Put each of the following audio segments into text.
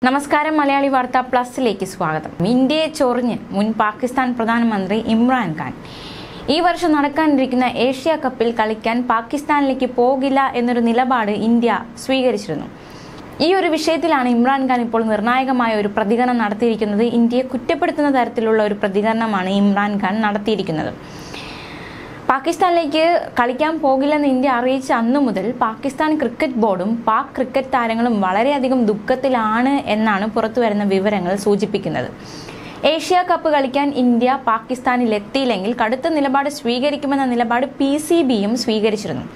നമസ്കാരം മലയാളി വാർത്ത പ്ലസിലേക്ക് സ്വാഗതം ഇന്ത്യയെ ചൊറിഞ്ഞ് മുൻ പാകിസ്ഥാൻ പ്രധാനമന്ത്രി ഇമ്രാൻഖാൻ ഈ വർഷം നടക്കാനിരിക്കുന്ന ഏഷ്യ കപ്പിൽ കളിക്കാൻ പാകിസ്ഥാനിലേക്ക് പോകില്ല എന്നൊരു നിലപാട് ഇന്ത്യ സ്വീകരിച്ചിരുന്നു ഈ ഒരു വിഷയത്തിലാണ് ഇമ്രാൻഖാൻ ഇപ്പോൾ നിർണായകമായ ഒരു പ്രതികരണം നടത്തിയിരിക്കുന്നത് ഇന്ത്യയെ കുറ്റപ്പെടുത്തുന്ന തരത്തിലുള്ള ഒരു പ്രതികരണമാണ് ഇമ്രാൻഖാൻ നടത്തിയിരിക്കുന്നത് പാകിസ്ഥാനിലേക്ക് കളിക്കാൻ പോകില്ലെന്ന് ഇന്ത്യ അറിയിച്ച അന്നു മുതൽ പാകിസ്ഥാൻ ക്രിക്കറ്റ് ബോർഡും പാക് ക്രിക്കറ്റ് താരങ്ങളും വളരെയധികം ദുഃഖത്തിലാണ് എന്നാണ് പുറത്തുവരുന്ന വിവരങ്ങൾ സൂചിപ്പിക്കുന്നത് ഏഷ്യ കപ്പ് കളിക്കാൻ ഇന്ത്യ പാകിസ്ഥാനിൽ എത്തിയില്ലെങ്കിൽ കടുത്ത നിലപാട് സ്വീകരിക്കുമെന്ന നിലപാട് പി സി ബിയും സ്വീകരിച്ചിരുന്നു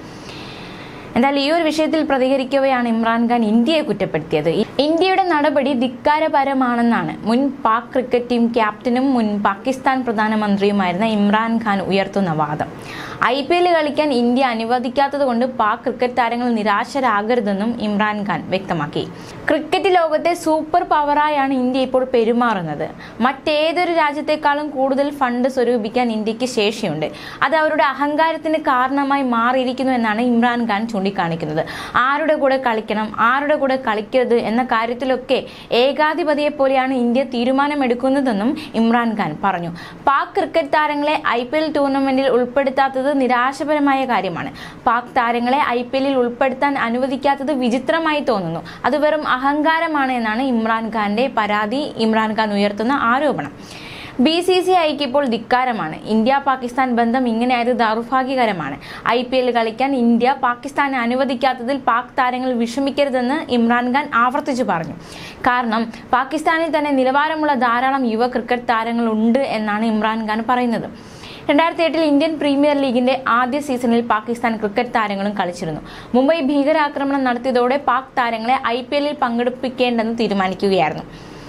എന്നാൽ ഈ ഒരു വിഷയത്തിൽ പ്രതികരിക്കവെയാണ് ഇമ്രാൻഖാൻ ഇന്ത്യയെ കുറ്റപ്പെടുത്തിയത് ഇന്ത്യയുടെ നടപടി ധിക്കാരപരമാണെന്നാണ് മുൻ പാക് ക്രിക്കറ്റ് ടീം ക്യാപ്റ്റനും മുൻ പാകിസ്ഥാൻ പ്രധാനമന്ത്രിയുമായിരുന്ന ഇമ്രാൻഖാൻ ഉയർത്തുന്ന വാദം ഐ പി എൽ കളിക്കാൻ ഇന്ത്യ അനുവദിക്കാത്തത് കൊണ്ട് പാക് ക്രിക്കറ്റ് താരങ്ങൾ നിരാശരാകരുതെന്നും ഇമ്രാൻഖാൻ വ്യക്തമാക്കി ക്രിക്കറ്റ് ലോകത്തെ സൂപ്പർ പവറായാണ് ഇന്ത്യ ഇപ്പോൾ പെരുമാറുന്നത് മറ്റേതൊരു രാജ്യത്തെക്കാളും കൂടുതൽ ഫണ്ട് സ്വരൂപിക്കാൻ ഇന്ത്യക്ക് ശേഷിയുണ്ട് അത് അവരുടെ അഹങ്കാരത്തിന് കാരണമായി മാറിയിരിക്കുന്നു എന്നാണ് ഇമ്രാൻഖാൻ ചൂണ്ടിക്കാണിക്കുന്നത് ആരുടെ കൂടെ കളിക്കണം ആരുടെ കൂടെ കളിക്കരുത് എന്ന കാര്യത്തിലൊക്കെ ഏകാധിപതിയെ പോലെയാണ് ഇന്ത്യ തീരുമാനമെടുക്കുന്നതെന്നും ഇമ്രാൻഖാൻ പറഞ്ഞു പാക് ക്രിക്കറ്റ് താരങ്ങളെ ഐ പി എൽ ടൂർണമെന്റിൽ ഉൾപ്പെടുത്താത്തത് നിരാശപരമായ കാര്യമാണ് പാക് താരങ്ങളെ ഐ പി എല്ലിൽ ഉൾപ്പെടുത്താൻ അനുവദിക്കാത്തത് വിചിത്രമായി തോന്നുന്നു അത് വെറും അഹങ്കാരമാണ് എന്നാണ് ഇമ്രാൻഖാന്റെ പരാതി ഇമ്രാൻഖാൻ ഉയർത്തുന്ന ആരോപണം ബി സി സി ഐക്ക് ഇപ്പോൾ ധിക്കാരമാണ് ഇന്ത്യ പാകിസ്ഥാൻ ബന്ധം ഇങ്ങനെയായത് ദൗർഭാഗ്യകരമാണ് ഐ പി എൽ കളിക്കാൻ ഇന്ത്യ പാകിസ്ഥാനെ അനുവദിക്കാത്തതിൽ പാക് താരങ്ങൾ വിഷമിക്കരുതെന്ന് ഇമ്രാൻഖാൻ ആവർത്തിച്ചു പറഞ്ഞു കാരണം പാകിസ്ഥാനിൽ തന്നെ നിലവാരമുള്ള ധാരാളം യുവ ക്രിക്കറ്റ് താരങ്ങളുണ്ട് എന്നാണ് ഇമ്രാൻഖാൻ പറയുന്നത് രണ്ടായിരത്തി എട്ടിൽ ഇന്ത്യൻ പ്രീമിയർ ലീഗിന്റെ ആദ്യ സീസണിൽ പാകിസ്ഥാൻ ക്രിക്കറ്റ് താരങ്ങളും കളിച്ചിരുന്നു മുംബൈ ഭീകരാക്രമണം നടത്തിയതോടെ പാക് താരങ്ങളെ ഐ പി എല്ലിൽ പങ്കെടുപ്പിക്കേണ്ടെന്ന് തീരുമാനിക്കുകയായിരുന്നു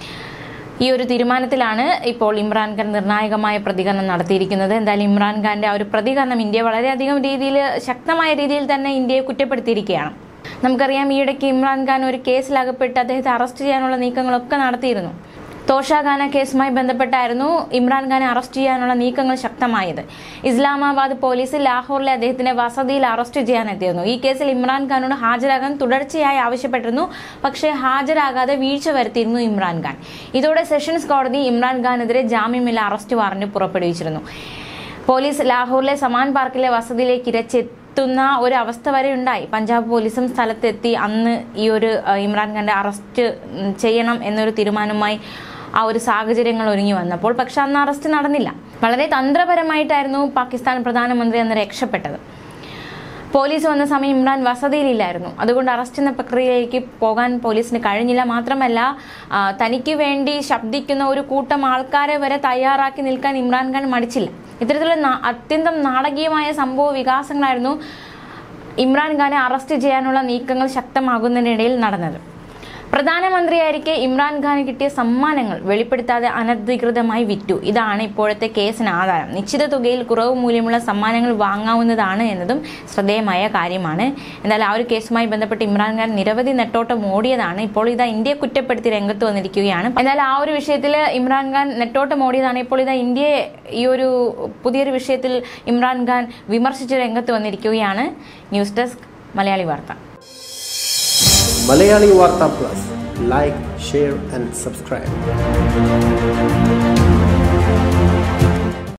ഈ ഒരു തീരുമാനത്തിലാണ് ഇപ്പോൾ ഇമ്രാൻഖാൻ നിർണായകമായ പ്രതികരണം നടത്തിയിരിക്കുന്നത് എന്തായാലും ഇമ്രാൻഖാന്റെ ആ ഒരു പ്രതികരണം ഇന്ത്യ വളരെയധികം രീതിയിൽ ശക്തമായ രീതിയിൽ തന്നെ ഇന്ത്യയെ കുറ്റപ്പെടുത്തിയിരിക്കുകയാണ് നമുക്കറിയാം ഈയിടയ്ക്ക് ഇമ്രാൻഖാൻ ഒരു കേസിലകപ്പെട്ട് അദ്ദേഹത്തെ അറസ്റ്റ് ചെയ്യാനുള്ള നീക്കങ്ങളൊക്കെ നടത്തിയിരുന്നു തോഷാഖാന കേസുമായി ബന്ധപ്പെട്ടായിരുന്നു ഇമ്രാൻഖാനെ അറസ്റ്റ് ചെയ്യാനുള്ള നീക്കങ്ങൾ ശക്തമായത് ഇസ്ലാമാബാദ് പോലീസ് ലാഹോറിലെ അദ്ദേഹത്തിന്റെ വസതിയിൽ അറസ്റ്റ് ചെയ്യാനെത്തിയിരുന്നു ഈ കേസിൽ ഇമ്രാൻഖാനോട് ഹാജരാകാൻ തുടർച്ചയായി ആവശ്യപ്പെട്ടിരുന്നു പക്ഷേ ഹാജരാകാതെ വീഴ്ച വരുത്തിയിരുന്നു ഇമ്രാൻഖാൻ ഇതോടെ സെഷൻസ് കോടതി ഇമ്രാൻഖാനെതിരെ ജാമ്യമില്ല അറസ്റ്റ് വാറന്റ് പുറപ്പെടുവിച്ചിരുന്നു പോലീസ് ലാഹോറിലെ സമാൻ പാർക്കിലെ വസതിയിലേക്ക് ഇരച്ചെത്തുന്ന ഒരു അവസ്ഥ വരെ ഉണ്ടായി പഞ്ചാബ് പോലീസും സ്ഥലത്തെത്തി അന്ന് ഈ ഒരു അഹ്, ഇമ്രാൻഖാന്റെ അറസ്റ്റ് ഉം, ചെയ്യണം എന്നൊരു തീരുമാനവുമായി ആ ഒരു സാഹചര്യങ്ങൾ ഒരുങ്ങി വന്നപ്പോൾ പക്ഷെ അന്ന് അറസ്റ്റ് നടന്നില്ല വളരെ തന്ത്രപരമായിട്ടായിരുന്നു പാകിസ്ഥാൻ പ്രധാനമന്ത്രി അന്ന് രക്ഷപ്പെട്ടത് പോലീസ് വന്ന സമയം ഇമ്രാൻ വസതിയിലില്ലായിരുന്നു അതുകൊണ്ട് അറസ്റ്റ് എന്ന പ്രക്രിയയിലേക്ക് പോകാൻ പോലീസിന് കഴിഞ്ഞില്ല മാത്രമല്ല ആ, തനിക്ക് വേണ്ടി ശബ്ദിക്കുന്ന ഒരു കൂട്ടം ആൾക്കാരെ വരെ തയ്യാറാക്കി നിൽക്കാൻ ഇമ്രാൻഖാൻ മടിച്ചില്ല ഇത്തരത്തിലുള്ള നാ- അത്യന്തം നാടകീയമായ സംഭവ വികാസങ്ങളായിരുന്നു ഇമ്രാൻഖാനെ അറസ്റ്റ് ചെയ്യാനുള്ള നീക്കങ്ങൾ ശക്തമാകുന്നതിനിടയിൽ നടന്നത് പ്രധാനമന്ത്രിയായിരിക്കെ ഇമ്രാൻഖാന് കിട്ടിയ സമ്മാനങ്ങൾ വെളിപ്പെടുത്താതെ അനധികൃതമായി വിറ്റു ഇതാണ് ഇപ്പോഴത്തെ കേസിന് ആധാരം നിശ്ചിത തുകയിൽ കുറവ് മൂല്യമുള്ള സമ്മാനങ്ങൾ വാങ്ങാവുന്നതാണ് എന്നതും ശ്രദ്ധേയമായ കാര്യമാണ് എന്നാൽ ആ ഒരു കേസുമായി ബന്ധപ്പെട്ട് ഇമ്രാൻഖാൻ നിരവധി നെട്ടോട്ടം ഓടിയതാണ് ഇപ്പോൾ ഇതാ ഇന്ത്യയെ കുറ്റപ്പെടുത്തി രംഗത്ത് വന്നിരിക്കുകയാണ് എന്നാൽ ആ ഒരു വിഷയത്തിൽ ഇമ്രാൻഖാൻ നെട്ടോട്ടം ഓടിയതാണ് ഇപ്പോൾ ഇതാ ഇന്ത്യയെ ഈ ഒരു പുതിയൊരു വിഷയത്തിൽ ഇമ്രാൻഖാൻ വിമർശിച്ച് രംഗത്ത് വന്നിരിക്കുകയാണ് news desk Malayali Vartha Malayali Vartha plus like share and subscribe